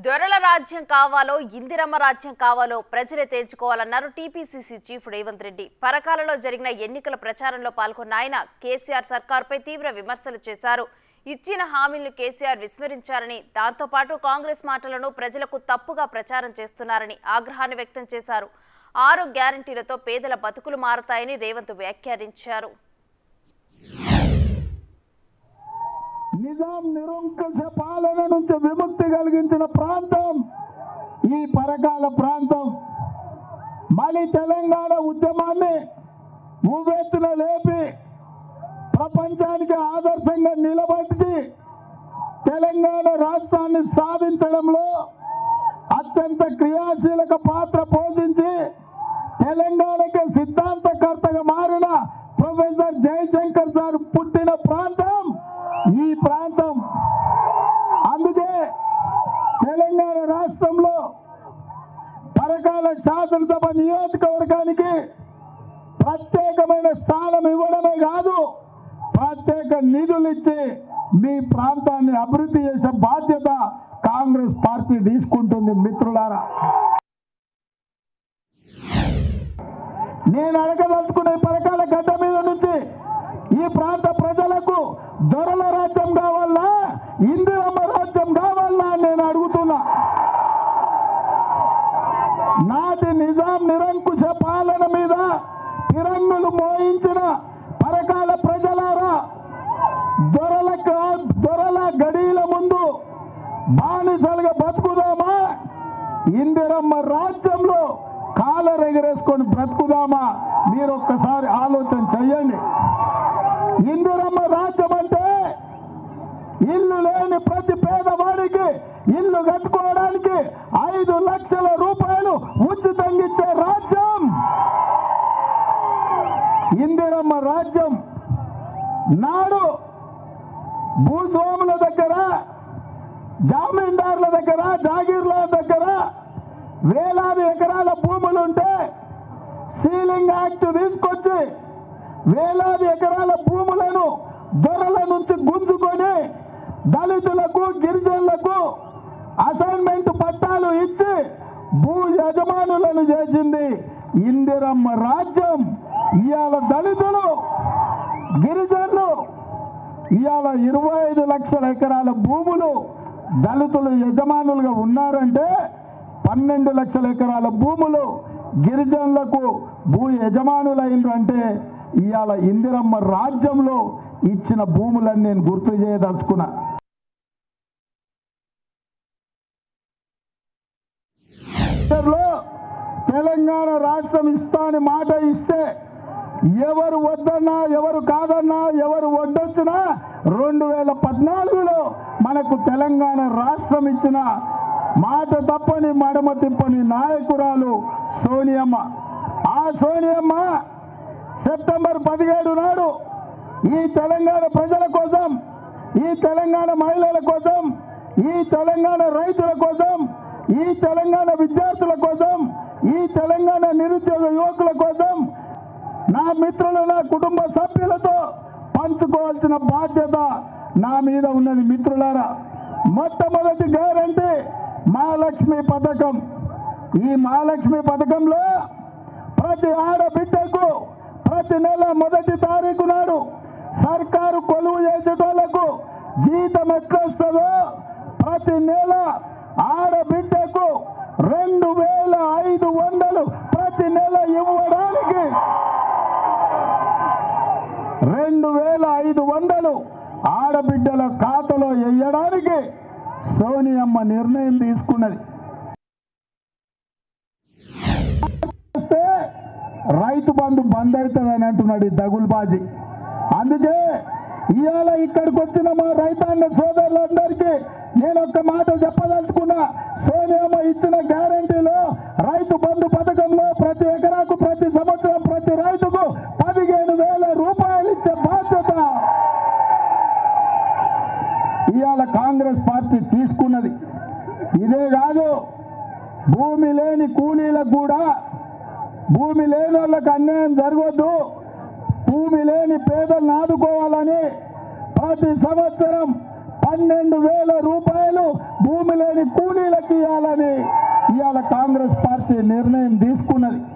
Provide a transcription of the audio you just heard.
దొరల రాజ్యం కావాలో ఇందిరమ్మ రాజ్యం కావాలో ప్రజలే తేల్చుకోవాలన్నారు టీపీసీసీ చీఫ్ రేవంత్ రెడ్డి పరకాలలో జరిగిన ఎన్నికల ప్రచారంలో పాల్గొన్న ఆయన కేసీఆర్ సర్కార్పై తీవ్ర విమర్శలు చేశారు ఇచ్చిన హామీలను కేసీఆర్ విస్మరించారని దాంతోపాటు కాంగ్రెస్ మాటలను ప్రజలకు తప్పుగా ప్రచారం చేస్తున్నారని ఆగ్రహాన్ని వ్యక్తం చేశారు ఆరు గ్యారంటీలతో పేదల బతుకులు మారతాయని రేవంత్ వ్యాఖ్యానించారు నిజాం నిరంకుశ పాలన నుంచి విముక్తి కలిగించిన ప్రాంతం ఈ పరకాల ప్రాంతం మళ్ళీ తెలంగాణ ఉద్యమాన్ని ఊవెత్తున లేపి ప్రపంచానికి ఆదర్శంగా నిలబట్టి తెలంగాణ రాష్ట్రాన్ని సాధించడంలో అత్యంత క్రియాశీలక పాత్ర పోషించి తెలంగాణకి సిద్ధాంతకర్తగా మారిన ప్రొఫెసర్ జయశంకర్ సార్ పుట్టిన ప్రాంతం ఈ ప్రాంతం అందుకే తెలంగాణ రాష్ట్రంలో పరకాల శాసనసభ నియోజకవర్గానికి ప్రత్యేకమైన స్థానం ఇవ్వడమే కాదు ప్రత్యేక నిధులు ఇచ్చి మీ ప్రాంతాన్ని అభివృద్ధి చేసే బాధ్యత కాంగ్రెస్ పార్టీ తీసుకుంటుంది మిత్రులారా నేను అడగదలుచుకునే పరకాల గడ్డ మీద నుంచి ఈ ప్రాంత ప్రజలకు దొరల రాజ్యం కావాలా ఇందిరమ్మ రాజ్యం కావాలా అని నేను అడుగుతున్నా నాటి నిజాం నిరంకుశ పాలన మీద తిరంగులు మోయించిన పరకాల ప్రజలారా దొరల కా- దొరల గడిల ముందు బానిసలుగా బతుకుదామా ఇందిరమ్మ రాజ్యంలో కాలర్ ఎగరేసుకొని బ్రతుకుదామా మీరు ఒక్కసారి ఆలోచన చెయ్యండి ఇందిరమ్మ రాజ్యం అంటే ఇల్లు లేని ప్రతి పేదవాడికి ఇల్లు కట్టుకోవడానికి ఐదు లక్షల రూపాయలు ఉచితంగా ఇచ్చే రాజ్యం ఇందిరమ్మ రాజ్యం నాడు భూస్వాముల దగ్గర జామీందారుల దగ్గర జాగీర్ల దగ్గర వేలాది ఎకరాల భూములు ఉంటే సీలింగ్ యాక్ట్ తీసుకొచ్చి వేలాది ఎకరాల భూములను దొరల నుంచి గుంజుకొని దళితులకు గిరిజనులకు అసైన్మెంట్ పట్టాలు ఇచ్చి భూ యజమానులను చేసింది ఇందిరమ్మ రాజ్యం ఇవాళ దళితులు గిరిజనులు ఇవాళ ఇరవై ఐదు లక్షల ఎకరాల భూములు దళితులు యజమానులుగా ఉన్నారంటే పన్నెండు లక్షల ఎకరాల భూములు గిరిజనులకు భూ యజమానులైనరు అంటే ఇవాళ ఇందిరమ్మ రాజ్యంలో ఇచ్చిన భూములని నేను గుర్తు చేయదలుచుకున్నా లో తెలంగాణ రాష్ట్రం ఇస్తా అని మాట ఇస్తే ఎవరు వద్దన్నా ఎవరు కాదన్నా ఎవరు వడ్డొచ్చినా రెండు వేల పద్నాలుగులో మనకు తెలంగాణ రాష్ట్రం ఇచ్చిన మాట తప్పని మడమ తిప్పని నాయకురాలు సోనియమ్మ ఆ సోనియమ్మ సెప్టెంబర్ పదిహేడు నాడు ఈ తెలంగాణ ప్రజల కోసం ఈ తెలంగాణ మహిళల కోసం ఈ తెలంగాణ రైతుల కోసం ఈ తెలంగాణ విద్యార్థుల కోసం ఈ తెలంగాణ నిరుద్యోగ యువకుల కోసం నా మిత్రులు నా కుటుంబ సభ్యులతో పంచుకోవాల్సిన బాధ్యత నా మీద ఉన్నది మిత్రులారా మొట్టమొదటి గ్యారంటీ మహాలక్ష్మి పథకం ఈ మహాలక్ష్మి పథకంలో ప్రతి ఆడబిడ్డకు ప్రతి నెల మొదటి తారీఖు నాడు సర్కారు కొలువు చేసేటోళ్లకు జీతం ఎట్లొస్తుందో ప్రతి నెల ఆడబిడ్డకు రెండు వేల ఐదు వందలు ప్రతి నెల ఇవ్వడానికి రెండు వేల ఐదు వందలు ఆడబిడ్డల ఖాతాలో వేయడానికి సోనియమ్మ నిర్ణయం తీసుకున్నది చేస్తే రైతు బంధు బంద్ అవుతుందని అంటున్నాడు ఈ దగులుబాజీ అందుకే ఇవాళ ఇక్కడికి వచ్చిన మా రైతాంగ సోదరులందరికీ నేను ఒక్క మాట చెప్పదలుచుకున్నా సోనియమ్మ ఇచ్చిన గ్యారంటీలో రైతు బంధు పథకంలో ప్రతి ఎకరాకు ప్రతి సంవత్సరం ప్రతి రైతుకు పదిహేను వేల రూపాయలు ఇచ్చే బాధ్యత ఇవాళ కాంగ్రెస్ పార్టీ తీసుకున్నది ఇదే కాదు భూమి లేని కూలీలకు కూడా భూమి లేని వాళ్ళకి అన్యాయం జరగొద్దు భూమి లేని పేదలను ఆదుకోవాలని ప్రతి సంవత్సరం పన్నెండు వేల రూపాయలు భూమి లేని కూలీలకి ఇవ్వాలని ఇవాళ కాంగ్రెస్ పార్టీ నిర్ణయం తీసుకున్నది